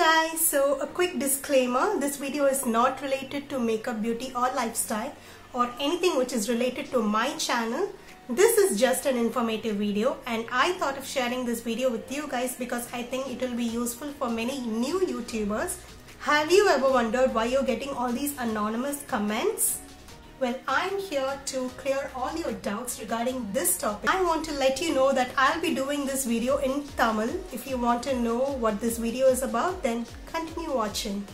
guys, so a quick disclaimer this video is not related to makeup, beauty, or lifestyle or anything which is related to my channel. This is just an informative video, and I thought of sharing this video with you guys because I think it will be useful for many new YouTubers. Have you ever wondered why you're getting all these anonymous comments? Well, I'm here to clear all your doubts regarding this topic. I want to let you know that I'll be doing this video in Tamil. If you want to know what this video is about, then continue watching.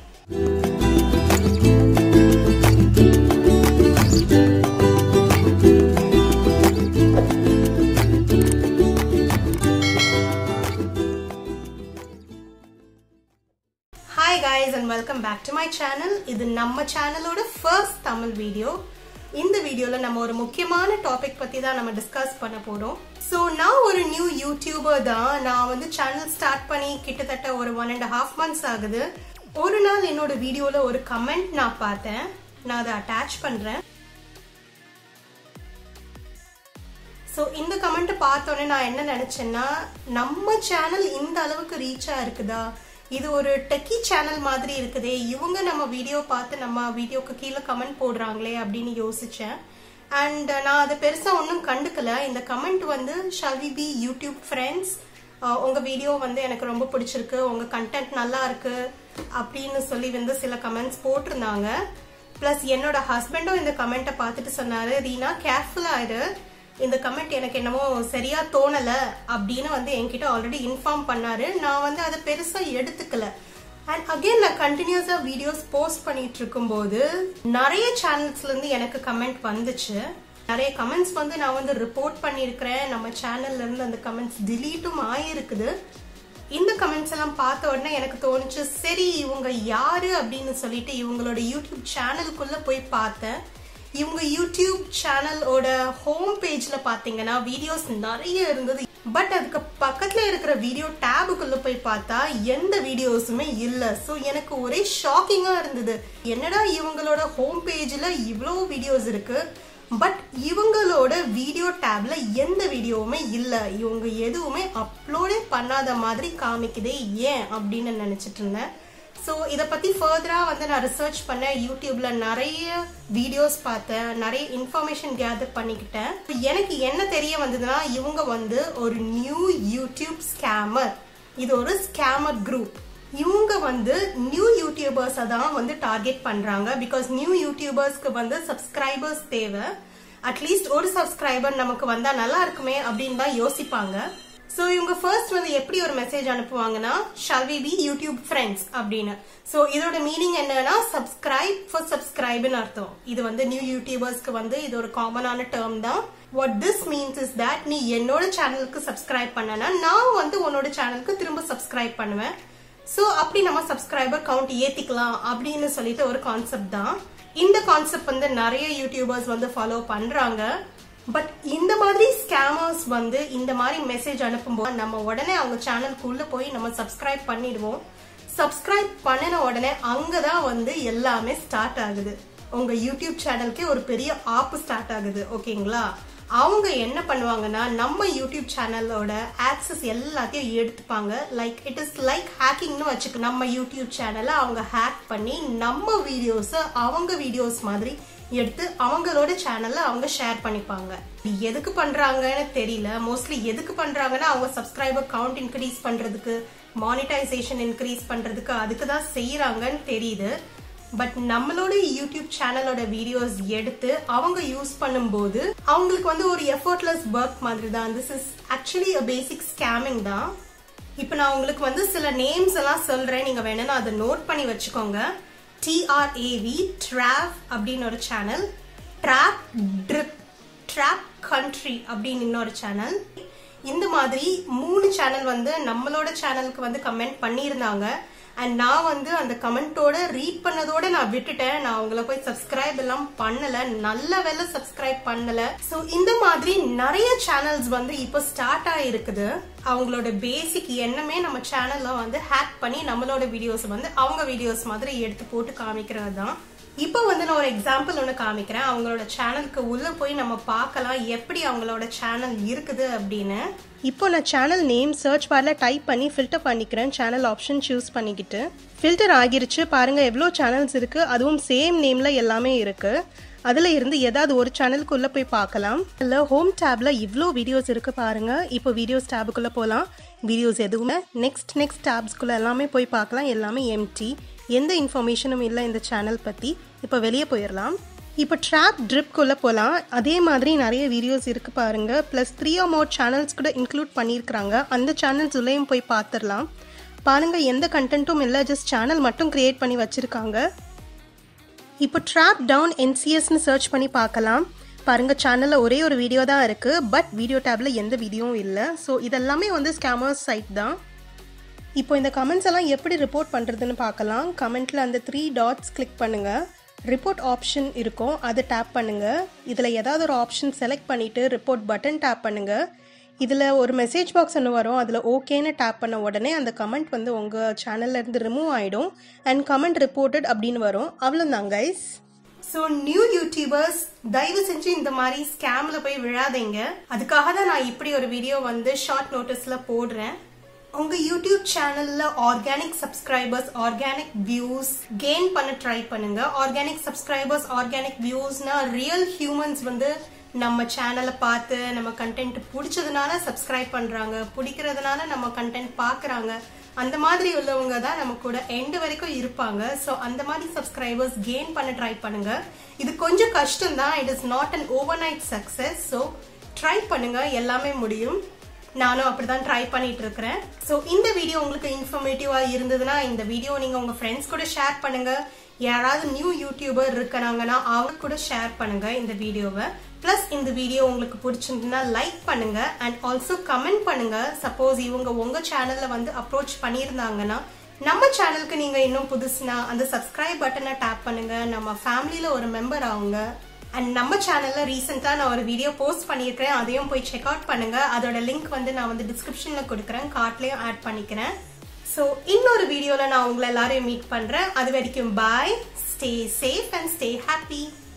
Hi guys and welcome back to my channel இது நம்ம சேனலோட first Tamil video இந்த வீடியோல நம்ம ஒரு முக்கியமான topic பத்தி தான் நம்ம டிஸ்கஸ் பண்ண போறோம் ஸோ நான் ஒரு நியூ யூடியூபர் தான் நான் வந்து சேனல் ஸ்டார்ட் பண்ணி கிட்டத்தட்ட ஒரு ஒன் அண்ட் ஹாஃப் மந்த்ஸ் ஆகுது ஒரு நாள் என்னோட வீடியோல ஒரு கமெண்ட் நான் பார்த்தேன் நான் அதை அட்டாச் பண்றேன் ஸோ இந்த கமெண்ட் பார்த்தோன்னே நான் என்ன நினைச்சேன்னா நம்ம சேனல் இந்த அளவுக்கு ரீச்சா இருக்குதா இது ஒரு டெக்கி சேனல் மாதிரி இருக்குதே இவங்க நம்ம வீடியோ பார்த்து நம்ம வீடியோக்கு கீழே கமெண்ட் போடுறாங்களே அப்படின்னு யோசிச்சேன் அண்ட் நான் அதை பெருசா ஒன்றும் கண்டுக்கல இந்த கமெண்ட் வந்து ஷவி பி யூடியூப் ஃப்ரெண்ட்ஸ் உங்க வீடியோ வந்து எனக்கு ரொம்ப பிடிச்சிருக்கு உங்க கண்டென்ட் நல்லா இருக்கு அப்படின்னு சொல்லி வந்து சில கமெண்ட்ஸ் போட்டிருந்தாங்க பிளஸ் என்னோட ஹஸ்பண்டும் இந்த கமெண்ட்டை பார்த்துட்டு சொன்னாரு ரீனா கேர்ஃபுல்லா இரு இந்த கமெண்ட் எனக்கு என்னமோ சரியா தோணல அப்படின்னு வந்து என்கிட்ட ஆல்ரெடி இன்ஃபார்ம் பண்ணாரு நான் வந்து அதை பெருசா எடுத்துக்கல அண்ட் அகைன் நான் கண்டினியூஸா வீடியோஸ் போஸ்ட் பண்ணிட்டு இருக்கும்போது நிறைய சேனல்ஸ்ல இருந்து எனக்கு கமெண்ட் வந்துச்சு நிறைய கமெண்ட்ஸ் வந்து நான் வந்து ரிப்போர்ட் பண்ணியிருக்கிறேன் நம்ம சேனல்ல இருந்து அந்த கமெண்ட்ஸ் டிலீட்டும் ஆயிருக்குது இந்த கமெண்ட்ஸ் எல்லாம் பார்த்த உடனே எனக்கு தோணுச்சு சரி இவங்க யாரு அப்படின்னு சொல்லிட்டு இவங்களோட யூடியூப் சேனலுக்குள்ள போய் பார்த்தேன் இவங்க யூடியூப் சேனலோட ஹோம் பேஜ்ல பாத்தீங்கன்னா வீடியோஸ் நிறைய இருந்தது பட் அதுக்கு பக்கத்துல இருக்கிற வீடியோ டேபுக்குள்ள போய் பார்த்தா எந்த வீடியோஸுமே இல்ல ஸோ எனக்கு ஒரே ஷாக்கிங்கா இருந்தது என்னடா இவங்களோட ஹோம் பேஜ்ல இவ்வளோ வீடியோஸ் இருக்கு பட் இவங்களோட வீடியோ டேப்ல எந்த வீடியோவுமே இல்ல இவங்க எதுவுமே அப்லோடே பண்ணாத மாதிரி காமிக்குதே ஏன் அப்படின்னு நினைச்சிட்டு இருந்தேன் ஸோ இதை பற்றி ஃபர்தராக வந்து நான் ரிசர்ச் பண்ணேன் யூடியூப்ல நிறைய வீடியோஸ் பார்த்தேன் நிறைய இன்ஃபர்மேஷன் கேதர் பண்ணிக்கிட்டேன் எனக்கு என்ன தெரிய வந்ததுன்னா இவங்க வந்து ஒரு நியூ யூடியூப் ஸ்கேமர் இது ஒரு ஸ்கேமர் குரூப் இவங்க வந்து நியூ யூடியூபர்ஸை தான் வந்து டார்கெட் பண்றாங்க பிகாஸ் நியூ யூடியூபர்ஸ்க்கு வந்து சப்ஸ்கிரைபர்ஸ் தேவை அட்லீஸ்ட் ஒரு சப்ஸ்கிரைபர் நமக்கு வந்தா நல்லா இருக்குமே அப்படின்னு தான் யோசிப்பாங்க ஸோ இவங்க ஃபர்ஸ்ட் வந்து எப்படி ஒரு மெசேஜ் அனுப்புவாங்கன்னா shall we be YouTube friends அப்படின்னு ஸோ இதோட மீனிங் என்னன்னா சப்ஸ்கிரைப் ஃபார் சப்ஸ்கிரைப்னு அர்த்தம் இது வந்து நியூ யூடியூபர்ஸ்க்கு வந்து இது ஒரு காமனான டேர்ம் தான் what this means is that நீ என்னோட சேனலுக்கு சப்ஸ்கிரைப் பண்ணனா நான் வந்து உன்னோட சேனலுக்கு திரும்ப சப்ஸ்கிரைப் பண்ணுவேன் ஸோ அப்படி நம்ம சப்ஸ்கிரைபர் கவுண்ட் ஏத்திக்கலாம் அப்படின்னு சொல்லிட்டு ஒரு கான்செப்ட் தான் இந்த கான்செப்ட் வந்து நிறைய யூடியூபர்ஸ் வந்து ஃபாலோ பண்றாங்க பட் இந்த மாதிரி ஸ்கேமர்ஸ் வந்து இந்த மாதிரி மெசேஜ் அனுப்பும்போது நம்ம உடனே அவங்க சேனலுக்குள்ள போய் நம்ம சப்ஸ்கிரைப் பண்ணிடுவோம் சப்ஸ்கிரைப் பண்ணின உடனே அங்கதான் வந்து எல்லாமே ஸ்டார்ட் ஆகுது உங்க யூடியூப் சேனலுக்கே ஒரு பெரிய ஆப்பு ஸ்டார்ட் ஆகுது ஓகேங்களா அவங்க என்ன பண்ணுவாங்கன்னா நம்ம யூடியூப் சேனலோட ஆக்சஸ் எல்லாத்தையும் எடுத்துப்பாங்க லைக் இட் இஸ் லைக் ஹேக்கிங்னு வச்சுக்க நம்ம யூடியூப் சேனலை அவங்க ஹேக் பண்ணி நம்ம வீடியோஸை அவங்க வீடியோஸ் மாதிரி எடுத்து அவங்களோட சேனல்ல அவங்க ஷேர் பண்ணிப்பாங்க எதுக்கு பண்றாங்கன்னு தெரியல மோஸ்ட்லி எதுக்கு பண்றாங்கன்னா அவங்க சப்ஸ்கிரைபர் கவுண்ட் இன்க்ரீஸ் பண்றதுக்கு மானிட்டைசேஷன் இன்க்ரீஸ் பண்றதுக்கு அதுக்கு தான் செய்யறாங்கன்னு தெரியுது பட் நம்மளோட யூடியூப் சேனலோட வீடியோஸ் எடுத்து அவங்க யூஸ் பண்ணும்போது அவங்களுக்கு வந்து ஒரு எஃபர்ட்லெஸ் ஒர்க் மாதிரி தான் this is actually a basic scamming தான் இப்போ நான் உங்களுக்கு வந்து சில நேம்ஸ் எல்லாம் சொல்றேன் நீங்க வேணும்னா அதை நோட் பண்ணி வச்சுக்கோங்க டிஆர்ஏவி ட்ராவ் அப்படின்னு ஒரு channel drop trip drop country அப்படின்னு இன்னொரு சேனல் இந்த மாதிரி மூணு சேனல் வந்து நம்மளோட சேனலுக்கு வந்து கமெண்ட் பண்ணியிருந்தாங்க அண்ட் நான் வந்து அந்த கமெண்டோட ரீட் பண்ணதோட நான் விட்டுட்டேன் நான் அவங்கள போய் சப்ஸ்கிரைப் எல்லாம் பண்ணல நல்ல வேலை சப்ஸ்கிரைப் பண்ணல சோ இந்த மாதிரி நிறைய சேனல்ஸ் வந்து இப்போ ஸ்டார்ட் ஆயிருக்குது அவங்களோட பேசிக் எண்ணமே நம்ம சேனல்ல வந்து ஹேக் பண்ணி நம்மளோட வீடியோஸ் வந்து அவங்க வீடியோஸ் மாதிரி எடுத்து போட்டு காமிக்கிறது தான் இப்போ வந்து நான் ஒரு எக்ஸாம்பிள் ஒன்று காமிக்கிறேன் அவங்களோட சேனலுக்கு உள்ள போய் நம்ம பார்க்கலாம் எப்படி அவங்களோட சேனல் இருக்குது அப்படின்னு இப்போ நான் சேனல் நேம் சர்ச் பாரில் டைப் பண்ணி ஃபில்டர் பண்ணிக்கிறேன் சேனல் ஆப்ஷன் சூஸ் பண்ணிக்கிட்டு ஃபில்டர் ஆகிருச்சு பாருங்க எவ்வளோ சேனல்ஸ் இருக்கு அதுவும் சேம் நேம்ல எல்லாமே இருக்கு அதில் இருந்து ஏதாவது ஒரு சேனலுக்குள்ளே போய் பார்க்கலாம் இல்லை ஹோம் டேப்ல இவ்வளோ வீடியோஸ் இருக்கு பாருங்க இப்போ வீடியோஸ் டேபுக்குள்ளே போகலாம் வீடியோஸ் எதுவுமே நெக்ஸ்ட் நெக்ஸ்ட் டேப்ஸ்குள்ளே எல்லாமே போய் பார்க்கலாம் எல்லாமே எம்டி எந்த இன்ஃபர்மேஷனும் இல்லை இந்த சேனல் பற்றி இப்போ வெளியே போயிடலாம் இப்போ ட்ராப் ட்ரிப்குள்ளே போகலாம் அதே மாதிரி நிறைய வீடியோஸ் இருக்குது பாருங்கள் plus three or more channels கூட இன்க்ளூட் பண்ணியிருக்கிறாங்க அந்த சேனல்ஸ் உள்ளேயும் போய் பார்த்துடலாம் பாருங்கள் எந்த கண்டென்ட்டும் இல்லை ஜஸ்ட் சேனல் மட்டும் க்ரியேட் பண்ணி வச்சுருக்காங்க இப்போ ட்ராப் டவுன் என்சிஎஸ்னு சர்ச் பண்ணி பார்க்கலாம் பாருங்க சேனலில் ஒரே ஒரு வீடியோ தான் இருக்குது பட் வீடியோ டேப்பில் எந்த வீடியோவும் இல்லை ஸோ இதெல்லாமே வந்து ஸ்கேமர்ஸ் சைட் தான் இப்போ இந்த கமெண்ட்ஸ் எல்லாம் எப்படி ரிப்போர்ட் பண்ணுறதுன்னு பார்க்கலாம் கமெண்ட்டில் அந்த த்ரீ டாட்ஸ் கிளிக் பண்ணுங்கள் ரிப்போர்ட் ஆப்ஷன் இருக்கும் அதை டேப் பண்ணுங்கள் இதில் ஏதாவது ஒரு ஆப்ஷன் செலக்ட் பண்ணிவிட்டு ரிப்போர்ட் பட்டன் டேப் பண்ணுங்கள் இதில் ஒரு மெசேஜ் பாக்ஸ் ஒன்று வரும் அதில் ஓகேன்னு டேப் பண்ண உடனே அந்த கமெண்ட் வந்து உங்கள் சேனல்லேருந்து ரிமூவ் ஆகிடும் அண்ட் கமெண்ட் ரிப்போர்ட்டட் அப்படின்னு வரும் அவ்வளோதான் கைஸ் ஸோ நியூ யூடியூபர்ஸ் தயவு செஞ்சு இந்த மாதிரி ஸ்கேம்ல போய் விழாதீங்க அதுக்காக தான் நான் இப்படி ஒரு வீடியோ வந்து ஷார்ட் நோட்டீஸ்ல போடுறேன் உங்க யூடியூப் சேனல்ல organic subscribers organic views gain பண்ண ட்ரை பண்ணுங்க ஆர்கானிக் சப்ஸ்கிரைபர்ஸ் ஆர்கானிக் வியூஸ்னா ரியல் ஹியூமன்ஸ் வந்து நம்ம சேனலை பார்த்து நம்ம கண்டென்ட் பிடிச்சதுனால சப்ஸ்கிரைப் பண்றாங்க பிடிக்கிறதுனால நம்ம கண்டென்ட் பார்க்கறாங்க அந்த மாதிரி உள்ளவங்க தான் நம்ம கூட எண்டு வரைக்கும் இருப்பாங்க ஸோ அந்த மாதிரி சப்ஸ்கிரைபர்ஸ் கெயின் பண்ண ட்ரை பண்ணுங்க இது கொஞ்சம் கஷ்டம் தான் இட் இஸ் நாட் அன் ஓவர் நைட் சக்சஸ் ஸோ ட்ரை பண்ணுங்க எல்லாமே முடியும் நானும் அப்படிதான் ட்ரை பண்ணிட்டு இருக்கிறேன் ஸோ இந்த வீடியோ உங்களுக்கு இன்ஃபர்மேட்டிவா இருந்ததுன்னா இந்த வீடியோ நீங்க உங்க ஃப்ரெண்ட்ஸ் கூட ஷேர் பண்ணுங்க யாராவது நியூ யூடியூபர் இருக்கிறாங்கன்னா அவங்க கூட ஷேர் பண்ணுங்க இந்த வீடியோவை பிளஸ் இந்த வீடியோ உங்களுக்கு பிடிச்சிருந்ததுன்னா லைக் பண்ணுங்க அண்ட் ஆல்சோ கமெண்ட் பண்ணுங்க சப்போஸ் இவங்க உங்க சேனல்ல வந்து அப்ரோச் பண்ணியிருந்தாங்கன்னா நம்ம சேனலுக்கு நீங்க இன்னும் புதுசுனா அந்த சப்ஸ்கிரைப் பட்டனை டேப் பண்ணுங்க நம்ம ஃபேமிலியில ஒரு மெம்பர் ஆகுங்க அண்ட் நம்ம சேனல்ல ரீசெண்டா நான் ஒரு வீடியோ போஸ்ட் பண்ணியிருக்கிறேன் அதையும் போய் செக் அவுட் பண்ணுங்க அதோட லிங்க் வந்து நான் வந்து டிஸ்கிரிப்ஷன்ல கொடுக்குறேன் கார்ட்லயும் ஆட் பண்ணிக்கிறேன் ஸோ இன்னொரு வீடியோல நான் உங்களை எல்லாரையும் மீட் பண்றேன் அது வரைக்கும் bye stay safe and stay happy